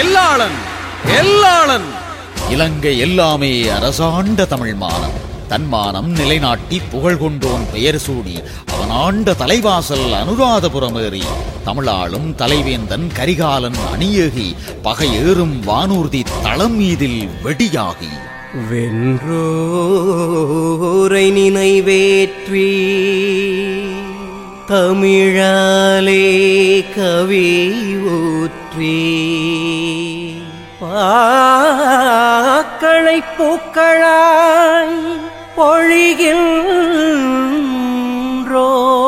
எல்லாளன் எல்லாளன் இலங்கை எல்லாமே அரசாண்ட தமிழ் மானம் தன்மானம் நிலைநாட்டி புகழ் கொண்டோன் பெயர் சூடி அவன் ஆண்ட தலைவாசல் அனுராதபுரமேறி தமிழாளும் தலைவேந்தன் கரிகாலன் அணியேகி பகையேறும் வானூர்தி தளம் மீதில் வெடியாகி வென்றோரை நினைவேற்றி தமிழாலே கவி ஊற்றி பாக்களை பூக்களாய் பொழிகின்றோ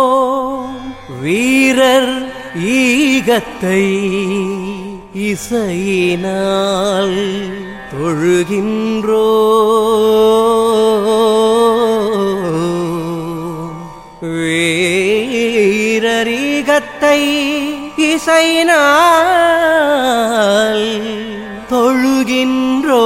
வீரர் ஈகத்தை இசையினால் தொழுகின்றோ வீரரீகத்தை இசையினால் தொழுகின்றோ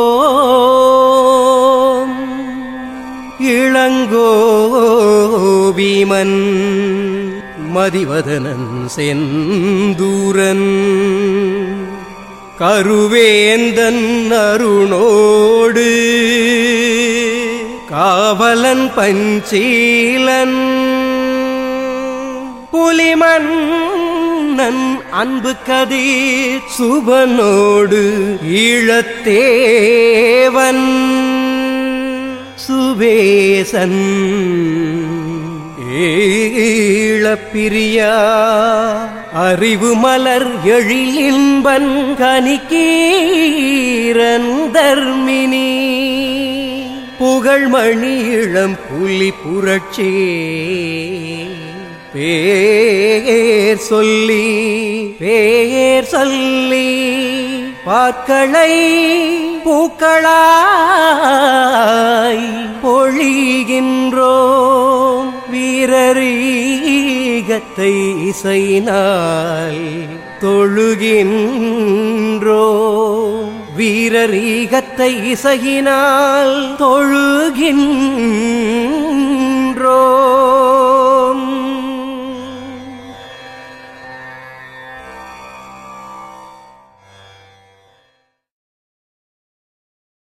இளங்கோபிமன் மதிவதனன் செந்தூரன் கருவேந்தன் அருணோடு காவலன் பஞ்சீலன் புலிமன்னன் அன்பு கதிர் சுபனோடு ஈழத்தேவன் சுவேசன் ஈழப்பிரியா அறிவு மலர் எழிலின்பன் கனிக்கீரன் தர்மினி புகழ்மணி இளம் புலி புரட்சி பேர் சொல்லி பேர் சொல்லி பாக்களை பூக்களாய் பொழிகின்றோம் வீரரீகத்தை இசையினால் தொழுகின்றோம் வீரரீகத்தை இசையினால் தொழுகின்றோம்